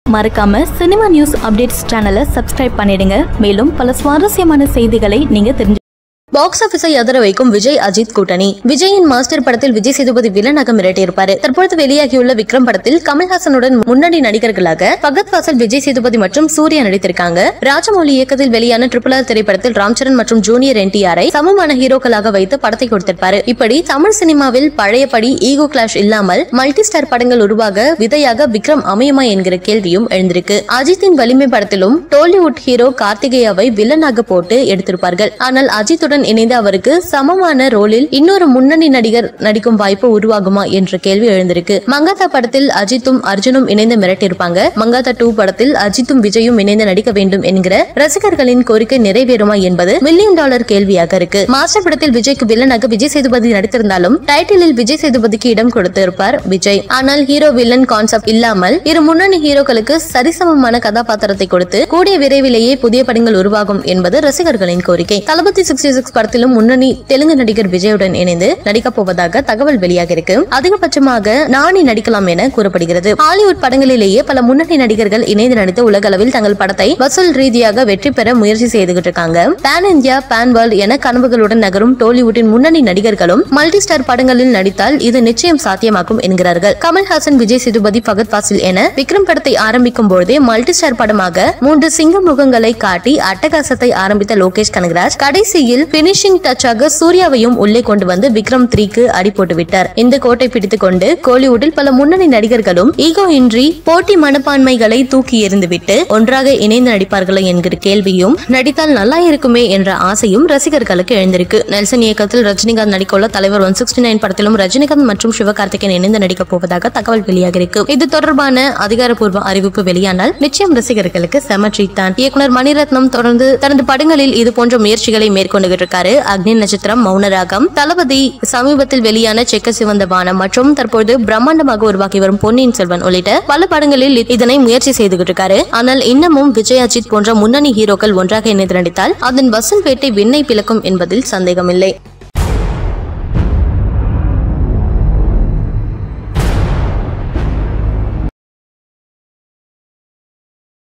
மறக்காம cinema news updates சேனலை subscribe பண்ணிடுங்க மேலும் பல சுவாரஸ்யமான செய்திகளை நீங்க தெரிஞ்சு பாக்ஸ் ஆபீஸை அதிர வைக்கும் விஜய் அஜித் கூட்டணி விஜயின் மாஸ்டர் படத்தில் விஜய் சேதுபதி வில்லனாக மிரட்டியிருப்பாரு தற்பொழுது வெளியாகியுள்ள விக்ரம் படத்தில் கமல்ஹாசனுடன் முன்னணி நடிகர்களாக பகத் வாசல் விஜய் சேதுபதி மற்றும் சூர்யா நடித்திருக்காங்க ராஜமௌலி இயக்கத்தில் வெளியான ட்ரிபிள் ஆர் திரைப்படத்தில் ராம்சரண் மற்றும் ஜூனியர் என்டிஆரை சமமான ஹீரோக்களாக வைத்து படத்தை கொடுத்திருப்பாரு இப்படி தமிழ் சினிமாவில் பழையபடி ஈகோ கிளாஷ் இல்லாமல் மல்டி ஸ்டார் படங்கள் உருவாக விதையாக விக்ரம் அமையுமா என்கிற கேள்வியும் எழுந்திருக்கு அஜித்தின் வலிமை படத்திலும் டோலிவுட் ஹீரோ கார்த்திகேயாவை வில்லனாக போட்டு எடுத்திருப்பார்கள் ஆனால் அஜித்துடன் இணைந்து அவருக்கு சமமான ரோலில் இன்னொரு முன்னணி நடிகர் நடிக்கும் வாய்ப்பு உருவாகுமா என்ற கேள்வி எழுந்திருக்கு மங்காத்தா படத்தில் அஜித்தும் அர்ஜுனும் இணைந்து மிரட்டியிருப்பாங்க மங்காத்தா டூ படத்தில் அஜித்தும் விஜயும் இணைந்து நடிக்க வேண்டும் என்கிற ரசிகர்களின் கோரிக்கை நிறைவேறுமா என்பது மில்லியன் டாலர் கேள்வியாக இருக்கு மாஸ்டர் படத்தில் விஜய்க்கு வில்லனாக விஜய் சேதுபதி நடித்திருந்தாலும் டைட்டிலில் விஜய் சேதுபதிக்கு இடம் கொடுத்திருப்பார் விஜய் ஆனால் ஹீரோ வில்லன் கான்செப்ட் இல்லாமல் இரு முன்னணி ஹீரோக்களுக்கு சரிசமமான கதாபாத்திரத்தை கொடுத்து கூடிய விரைவிலேயே புதிய படங்கள் உருவாகும் என்பது ரசிகர்களின் கோரிக்கை தளபதி சிக்ஸ்டி சிக்ஸ் படத்திலும் முன்னணி தெலுங்கு நடிகர் விஜயுடன் இணைந்து நடிக்கப் போவதாக தகவல் வெளியாக இருக்கு அதிகபட்சமாக நானி நடிக்கலாம் என கூறப்படுகிறது ஹாலிவுட் படங்களிலேயே பல முன்னணி நடிகர்கள் இணைந்து நடித்து உலக அளவில் தங்கள் படத்தை வசூல் ரீதியாக வெற்றி பெற முயற்சி செய்துகிட்டு இருக்காங்க பேன் இந்தியா பேன் வேர்ல்ட் என கனவுகளுடன் நகரும் டோலிவுட்டின் முன்னணி நடிகர்களும் மல்டி ஸ்டார் படங்களில் நடித்தால் இது நிச்சயம் சாத்தியமாக்கும் என்கிறார்கள் கமல்ஹாசன் விஜய் சேதுபதி பகத் பாசில் என விக்ரம் படத்தை ஆரம்பிக்கும் பொழுதே மல்டி ஸ்டார் படமாக மூன்று சிங்க முகங்களை காட்டி அட்டகாசத்தை ஆரம்பித்த லோகேஷ் கனகராஜ் கடைசியில் பினிஷிங் டச்சாக சூர்யாவையும் உள்ளே கொண்டு வந்து விக்ரம் த்ரீக்கு அடி போட்டு விட்டார் இந்த கோட்டை பிடித்துக் கொண்டு கோலிவுட்டில் பல முன்னணி நடிகர்களும் ஈகோ இன்றி போட்டி மனப்பான்மைகளை தூக்கி எறிந்துவிட்டு ஒன்றாக இணைந்து நடிப்பார்களா என்கிற கேள்வியும் நடித்தால் நல்லா இருக்குமே என்ற ஆசையும் ரசிகர்களுக்கு எழுந்திருக்கு நெல்சன் இயக்கத்தில் ரஜினிகாந்த் நடிக்கவுள்ள தலைவர் ஒன் சிக்ஸ்டி நைன் படத்திலும் ரஜினிகாந்த் மற்றும் சிவகார்த்திகேயன் இணைந்து நடிக்கப் போவதாக தகவல் வெளியாகிருக்கு இது தொடர்பான அதிகாரப்பூர்வ அறிவிப்பு வெளியானால் நிச்சயம் ரசிகர்களுக்கு செம ட்ரீட் தான் இயக்குனர் மணிரத்னம் தொடர்ந்து தனது படங்களில் இது போன்ற முயற்சிகளை மேற்கொண்டு இருக்காரு அக்னி நட்சத்திரம் மௌனராகம் தளபதி சமீபத்தில் வெளியான செக்க சிவந்த வானம் மற்றும் தற்போது பிரம்மாண்டமாக உருவாக்கி வரும் பொன்னியின் செல்வன் உள்ளிட்ட பல படங்களில் இதனை முயற்சி செய்துகிட்டு இருக்காரு ஆனால் இன்னமும் விஜய் அஜித் போன்ற முன்னணி ஹீரோக்கள் ஒன்றாக இணைந்து நடித்தால் அதன் வசூல் வேட்டை விண்ணை பிளக்கும் என்பதில் சந்தேகமில்லை